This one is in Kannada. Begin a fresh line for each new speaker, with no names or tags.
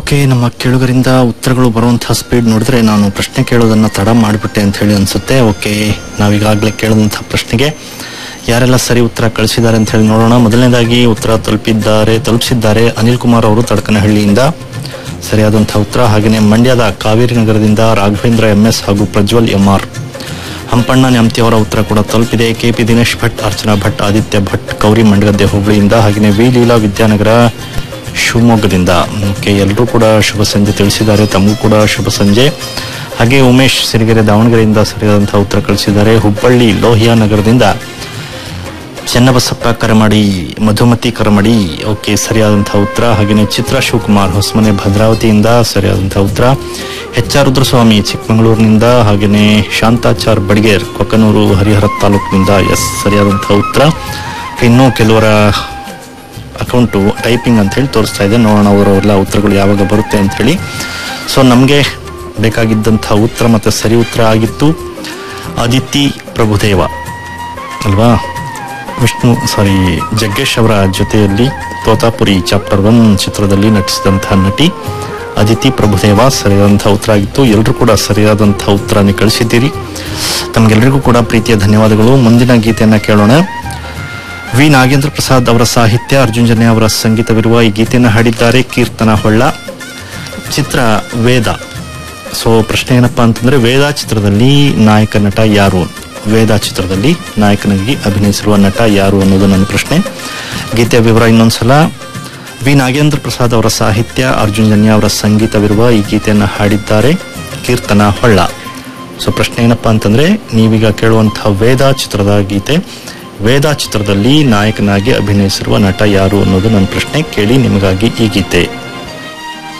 ಓಕೆ ನಮ್ಮ ಕೇಳುಗರಿಂದ ಉತ್ತರಗಳು ಬರುವಂತಹ ಸ್ಪೀಡ್ ನೋಡಿದ್ರೆ ನಾನು ಪ್ರಶ್ನೆ ಕೇಳೋದನ್ನ ತಡ ಮಾಡಿಬಿಟ್ಟೆ ಅಂತ ಹೇಳಿ ಅನ್ಸುತ್ತೆ ಓಕೆ ನಾವೀಗಾಗಲೇ ಕೇಳಿದಂತಹ ಪ್ರಶ್ನೆಗೆ ಯಾರೆಲ್ಲ ಸರಿ ಉತ್ತರ ಕಳಿಸಿದ್ದಾರೆ ಅಂತ ಹೇಳಿ ನೋಡೋಣ ಮೊದಲನೇದಾಗಿ ಉತ್ತರ ತಲುಪಿದ್ದಾರೆ ತಲುಪಿಸಿದ್ದಾರೆ ಅನಿಲ್ ಕುಮಾರ್ ಅವರು ತಡಕನಹಳ್ಳಿಯಿಂದ ಸರಿಯಾದಂತಹ ಉತ್ತರ ಹಾಗೆಯೇ ಮಂಡ್ಯದ ಕಾವೇರಿ ನಗರದಿಂದ ರಾಘವೇಂದ್ರ ಎಂಎಸ್ ಹಾಗೂ ಪ್ರಜ್ವಲ್ ಎಂಆರ್ ಹಂಪಣ್ಣ ನ್ಯಾಮತಿ ಅವರ ಉತ್ತರ ಕೂಡ ತಲುಪಿದೆ ಕೆಪಿ ದಿನೇಶ್ ಭಟ್ ಅರ್ಚನಾ ಭಟ್ ಆದಿತ್ಯ ಭಟ್ ಗೌರಿ ಮಂಡಗದ್ದೆ ಹುಬ್ಳಿಯಿಂದ ಹಾಗೆಯೇ ವಿ ಲೀಲಾ ವಿದ್ಯಾನಗರ ಶಿವಮೊಗ್ಗದಿಂದ ಓಕೆ ಎಲ್ಲರೂ ಕೂಡ ಶುಭ ಸಂಜೆ ತಿಳಿಸಿದ್ದಾರೆ ತಮಗೂ ಕೂಡ ಶುಭ ಸಂಜೆ ಹಾಗೆ ಉಮೇಶ್ ಸಿರಿಗೆರೆ ದಾವಣಗೆರೆಯಿಂದ ಸರಿಯಾದಂತಹ ಉತ್ತರ ಕಳಿಸಿದ್ದಾರೆ ಹುಬ್ಬಳ್ಳಿ ಲೋಹಿಯಾ ನಗರದಿಂದ ಚೆನ್ನಬಸಪ್ಪ ಕರಮಡಿ ಮಧುಮತಿ ಕರಮಡಿ ಓಕೆ ಸರಿಯಾದಂತಹ ಉತ್ತರ ಹಾಗೆಯೇ ಚಿತ್ರ ಶಿವಕುಮಾರ್ ಹೊಸಮನೆ ಭದ್ರಾವತಿಯಿಂದ ಸರಿಯಾದಂತಹ ಉತ್ತರ ಎಚ್ ಆರ್ ರುದ್ರಸ್ವಾಮಿ ಚಿಕ್ಕಮಗಳೂರಿನಿಂದ ಹಾಗೆಯೇ ಶಾಂತಾಚಾರ್ ಬಡಿಗೇರ್ ಕೊಕ್ಕನೂರು ಹರಿಹರ ತಾಲೂಕಿನಿಂದ ಎಸ್ ಸರಿಯಾದಂತಹ ಉತ್ತರ ಇನ್ನು ಕೆಲವರ ಅಕೌಂಟು ಟೈಪಿಂಗ್ ಅಂತ ಹೇಳಿ ತೋರಿಸ್ತಾ ಇದೆ ನೋಡೋಣ ಅವರೆಲ್ಲ ಉತ್ತರಗಳು ಯಾವಾಗ ಬರುತ್ತೆ ಅಂತ ಹೇಳಿ ಸೊ ನಮಗೆ ಬೇಕಾಗಿದ್ದಂತಹ ಉತ್ತರ ಮತ್ತೆ ಸರಿ ಉತ್ತರ ಆಗಿತ್ತು ಅದಿತಿ ಪ್ರಭುದೇವ ಅಲ್ವಾ ವಿಷ್ಣು ಸಾರಿ ಜಗ್ಗೇಶ್ ಅವರ ಜೊತೆಯಲ್ಲಿ ತೋತಾಪುರಿ ಚಾಪ್ಟರ್ ಒನ್ ಚಿತ್ರದಲ್ಲಿ ನಟಿಸಿದಂತಹ ನಟಿ ಅದಿತಿ ಪ್ರಭುದೇವ ಸರಿಯಾದಂತಹ ಉತ್ತರ ಆಗಿತ್ತು ಎಲ್ಲರೂ ಕೂಡ ಸರಿಯಾದಂತಹ ಉತ್ತರನೇ ಕಳಿಸಿದ್ದೀರಿ ತಮಗೆಲ್ಲರಿಗೂ ಕೂಡ ಪ್ರೀತಿಯ ಧನ್ಯವಾದಗಳು ಮುಂದಿನ ಗೀತೆಯನ್ನ ಕೇಳೋಣ ವಿ ನಾಗೇಂದ್ರ ಪ್ರಸಾದ್ ಅವರ ಸಾಹಿತ್ಯ ಅರ್ಜುನ್ ಜನ್ಯ ಅವರ ಸಂಗೀತವಿರುವ ಈ ಗೀತೆಯನ್ನು ಹಾಡಿದ್ದಾರೆ ಕೀರ್ತನ ಹೊಳ್ಳ ಚಿತ್ರ ವೇದ ಸೊ ಪ್ರಶ್ನೆ ಏನಪ್ಪಾ ಅಂತಂದ್ರೆ ವೇದ ಚಿತ್ರದಲ್ಲಿ ನಾಯಕ ನಟ ಯಾರು ವೇದ ಚಿತ್ರದಲ್ಲಿ ನಾಯಕನಾಗಿ ಅಭಿನಯಿಸಿರುವ ನಟ ಯಾರು ಅನ್ನೋದು ನನ್ನ ಪ್ರಶ್ನೆ ಗೀತೆಯ ವಿವರ ಇನ್ನೊಂದ್ಸಲ ವಿ ನಾಗೇಂದ್ರ ಪ್ರಸಾದ್ ಅವರ ಸಾಹಿತ್ಯ ಅರ್ಜುನ್ ಜನ್ಯ ಅವರ ಸಂಗೀತವಿರುವ ಈ ಗೀತೆಯನ್ನು ಹಾಡಿದ್ದಾರೆ ಕೀರ್ತನ ಹೊಳ್ಳ ಸೊ ಪ್ರಶ್ನೆ ಏನಪ್ಪಾ ಅಂತಂದ್ರೆ ನೀವೀಗ ಕೇಳುವಂತಹ ವೇದ ಚಿತ್ರದ ಗೀತೆ ವೇದ ಚಿತ್ರದಲ್ಲಿ ನಾಯಕನಾಗಿ ಅಭಿನಯಿಸಿರುವ ನಟ ಯಾರು ಅನ್ನೋದು ನನ್ನ ಪ್ರಶ್ನೆ ಕೇಳಿ ನಿಮಗಾಗಿ ಈ ಗೀತೆ